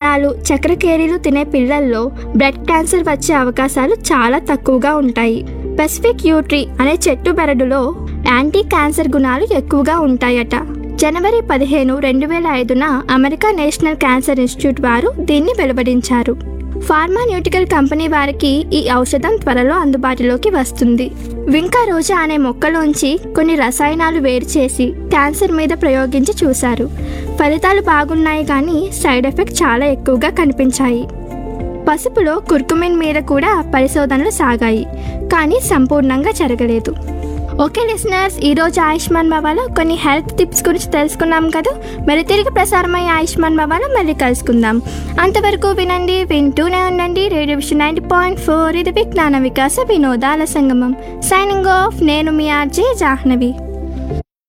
బనానాలు చక్రకేరీలు తినే పిల్లల్లో blood cancer వచ్చే అవకాశాలు చాలా తక్కువగా ఉంటాయి పెసిఫిక్ యూట్రీ అనే చెట్టు బెరడులో యాంటీ క్యాన్సర్ గుణాలు ఎక్కువగా ఉంటాయట జనవరి పదిహేను రెండు వేల ఐదున అమెరికా నేషనల్ క్యాన్సర్ ఇన్స్టిట్యూట్ వారు దీన్ని వెలువడించారు ఫార్మాన్యూటికల్ కంపెనీ వారికి ఈ ఔషధం త్వరలో అందుబాటులోకి వస్తుంది వింకా రోజా అనే మొక్కలోంచి కొన్ని రసాయనాలు వేరు చేసి క్యాన్సర్ మీద ప్రయోగించి చూశారు ఫలితాలు బాగున్నాయి కానీ సైడ్ ఎఫెక్ట్ చాలా ఎక్కువగా కనిపించాయి పసుపులో కుర్కుమిన్ మీద కూడా పరిశోధనలు సాగాయి కానీ సంపూర్ణంగా జరగలేదు ఓకే లిసనర్స్ ఈరోజు ఆయుష్మాన్ బాబాలో కొన్ని హెల్త్ టిప్స్ గురించి తెలుసుకున్నాం కదా మరి తిరిగి ప్రసారమయ్యే ఆయుష్మాన్ బాబాలో మళ్ళీ కలుసుకుందాం అంతవరకు వినండి వింటూనే ఉండండి radio vision ninety point four ఇది విజ్ఞాన వికాస వినోదాల సంగమం సైనింగ్ ఆఫ్ నేను మీ ఆర్జే జాహ్నవి